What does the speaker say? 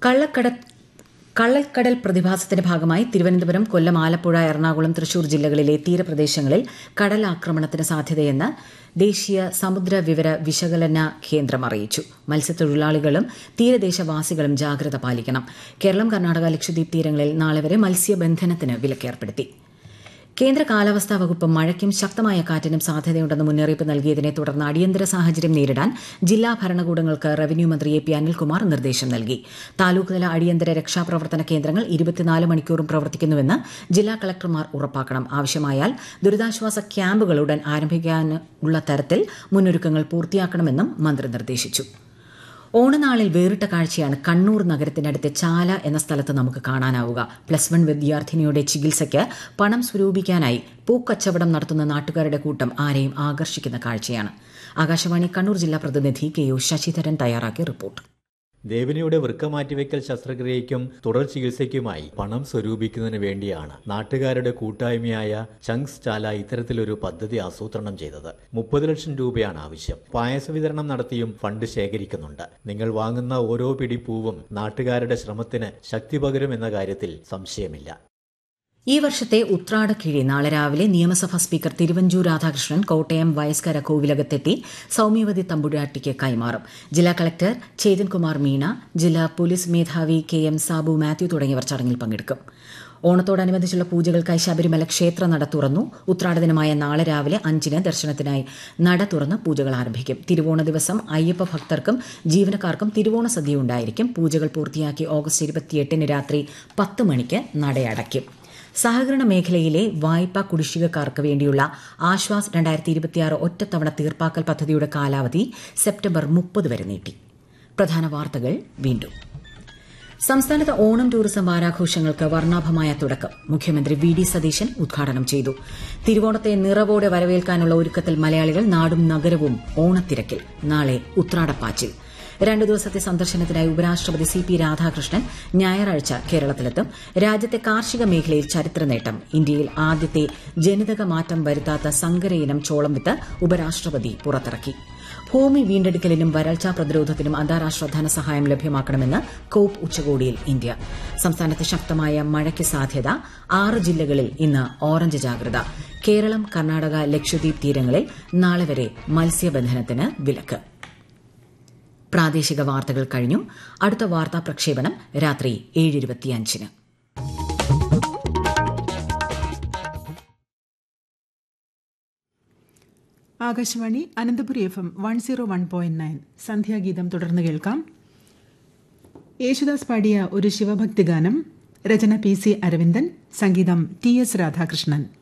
കള്ളക്കട കള്ളക്കടൽ പ്രതിഭാസത്തിന്റെ ഭാഗമായി തിരുവനന്തപുരം കൊല്ലം ആലപ്പുഴ എറണാകുളം തൃശൂർ ജില്ലകളിലെ തീരപ്രദേശങ്ങളിൽ കടലാക്രമണത്തിന് സാധ്യതയെന്ന് ദേശീയ സമുദ്ര വിവര വിശകലന കേന്ദ്രം അറിയിച്ചു മത്സ്യത്തൊഴിലാളികളും തീരദേശവാസികളും ജാഗ്രത പാലിക്കണം കേരളം കർണാടക ലക്ഷദ്വീപ് തീരങ്ങളിൽ നാളെ വരെ മത്സ്യബന്ധനത്തിന് വിലക്കേർപ്പെടുത്തി കേന്ദ്ര കാലാവസ്ഥാ വകുപ്പ് മഴയ്ക്കും ശക്തമായ കാറ്റിനും സാധ്യതയുണ്ടെന്ന് മുന്നറിയിപ്പ് നൽകിയതിനെ തുടർന്ന് അടിയന്തര സാഹചര്യം നേരിടാൻ ജില്ലാ ഭരണകൂടങ്ങൾക്ക് റവന്യൂ മന്ത്രി എ പി അനിൽകുമാർ നിർദ്ദേശം നൽകി താലൂക്ക് തല അടിയന്തര രക്ഷാപ്രവർത്തന കേന്ദ്രങ്ങൾ ഇരുപത്തിനാല് മണിക്കൂറും പ്രവർത്തിക്കുന്നുവെന്ന് ജില്ലാ കളക്ടർമാർ ഉറപ്പാക്കണം ആവശ്യമായാൽ ദുരിതാശ്വാസ ക്യാമ്പുകൾ ഉടൻ ആരംഭിക്കാനുള്ള തരത്തിൽ മുന്നൊരുക്കങ്ങൾ പൂർത്തിയാക്കണമെന്നും മന്ത്രി നിർദ്ദേശിച്ചു ഓണനാളിൽ വേറിട്ട കാഴ്ചയാണ് കണ്ണൂർ നഗരത്തിനടുത്ത് ചാല എന്ന സ്ഥലത്ത് നമുക്ക് കാണാനാവുക പ്ലസ് വൺ വിദ്യാർത്ഥിനിയുടെ ചികിത്സയ്ക്ക് പണം സ്വരൂപിക്കാനായി പൂക്കച്ചവടം നടത്തുന്ന നാട്ടുകാരുടെ കൂട്ടം ആരെയും ആകർഷിക്കുന്ന കാഴ്ചയാണ് ആകാശവാണി കണ്ണൂർ ജില്ലാ പ്രതിനിധി കെ യു ശശിധരൻ തയ്യാറാക്കിയ റിപ്പോർട്ട് ദേവനിയുടെ വൃക്ക മാറ്റിവെക്കൽ ശസ്ത്രക്രിയയ്ക്കും തുടർ ചികിത്സയ്ക്കുമായി പണം സ്വരൂപിക്കുന്നതിന് വേണ്ടിയാണ് നാട്ടുകാരുടെ കൂട്ടായ്മയായ ചങ്സ് ചാല ഇത്തരത്തിലൊരു പദ്ധതി ആസൂത്രണം ചെയ്തത് മുപ്പത് ലക്ഷം രൂപയാണ് ആവശ്യം പായസ വിതരണം നടത്തിയും ഫണ്ട് ശേഖരിക്കുന്നുണ്ട് നിങ്ങൾ വാങ്ങുന്ന ഓരോ പിടി പൂവും നാട്ടുകാരുടെ ശ്രമത്തിന് ശക്തി പകരുമെന്ന കാര്യത്തിൽ സംശയമില്ല ഈ വർഷത്തെ ഉത്രാടക്കിഴി നാളെ രാവിലെ നിയമസഭാ സ്പീക്കർ തിരുവഞ്ചൂർ രാധാകൃഷ്ണൻ കോട്ടയം വയസ്കര കോവിലകത്തെത്തി സൌമ്യവതി തമ്പുരാട്ടിക്ക് കൈമാറും ജില്ലാ കളക്ടർ ചേതൻകുമാർ മീണ ജില്ലാ പോലീസ് മേധാവി കെ എം സാബു മാത്യു തുടങ്ങിയവർ ചടങ്ങിൽ പങ്കെടുക്കും ഓണത്തോടനുബന്ധിച്ചുള്ള പൂജകൾക്കായി ശബരിമല ക്ഷേത്ര നട തുറന്നു ഉത്രാട ദിനമായ നാളെ രാവിലെ അഞ്ചിന് ദർശനത്തിനായി നട തുറന്ന് പൂജകൾ ആരംഭിക്കും തിരുവോണ ദിവസം അയ്യപ്പ ഭക്തർക്കും ജീവനക്കാർക്കും തിരുവോണ സദ്യ ഉണ്ടായിരിക്കും പൂജകൾ പൂർത്തിയാക്കി ഓഗസ്റ്റ് ഇരുപത്തിയെട്ടിന് രാത്രി പത്ത് മണിക്ക് നടയടയ്ക്കും സഹകരണ മേഖലയിലെ വായ്പാ കുടിശ്ശികക്കാർക്ക് വേണ്ടിയുള്ള ആശ്വാസ് രണ്ടായിരത്തി ഇരുപത്തിയാറ് ഒറ്റത്തവണ തീർപ്പാക്കൽ പദ്ധതിയുടെ കാലാവധി സെപ്റ്റംബർ മുപ്പത് വരെ നീട്ടി പ്രധാന വാർത്തകൾ വീണ്ടും സംസ്ഥാനത്ത് ഓണം ടൂറിസം വാരാഘോഷങ്ങൾക്ക് വർണ്ണാഭമായ തുടക്കം മുഖ്യമന്ത്രി വി ഡി സതീശൻ ഉദ്ഘാടനം ചെയ്തു തിരുവോണത്തെ നിറവോടെ വരവേൽക്കാനുള്ള ഒരുക്കത്തിൽ മലയാളികൾ നാടും നഗരവും ഓണത്തിരക്കിൽ നാളെ ഉത്രാടപ്പാച്ചിൽ രണ്ടു ദിവസത്തെ സന്ദർശനത്തിനായി ഉപരാഷ്ട്രപതി സി പി രാധാകൃഷ്ണൻ ഞായറാഴ്ച കേരളത്തിലെത്തും രാജ്യത്തെ കാർഷിക മേഖലയിൽ ചരിത്ര നേട്ടം ഇന്ത്യയിൽ ആദ്യത്തെ ജനിതക മാറ്റം വരുത്താത്ത സങ്കരയിനം ചോളം വിത്ത് ഉപരാഷ്ട്രപതി പുറത്തിറക്കി ഭൂമി വീണ്ടെടുക്കലിനും വരൾച്ചാ പ്രതിരോധത്തിനും അന്താരാഷ്ട്ര ധനസഹായം ലഭ്യമാക്കണമെന്ന് കോപ്പ് ഉച്ചകോടിയിൽ ഇന്ത്യ സംസ്ഥാനത്ത് ശക്തമായ മഴയ്ക്ക് സാധ്യത ആറ് ജില്ലകളിൽ ഇന്ന് ഓറഞ്ച് ജാഗ്രത കേരളം കർണാടക ലക്ഷദ്വീപ് തീരങ്ങളിൽ നാളെ വരെ മത്സ്യബന്ധനത്തിന് വിലക്ക് പ്രാദേശിക വാർത്തകൾ കഴിഞ്ഞു അടുത്ത വാർത്താ പ്രക്ഷേപണം രാത്രി ഏഴ് ഇരുപത്തിയഞ്ചിന് Akashvani Ananthapuri F M one zero one point nine സന്ധ്യാഗീതം തുടർന്ന് കേൾക്കാം യേശുദാസ് പാടിയ ഒരു ശിവഭക്തി ഗാനം രചന പി സി അരവിന്ദൻ സംഗീതം ടി എസ് രാധാകൃഷ്ണൻ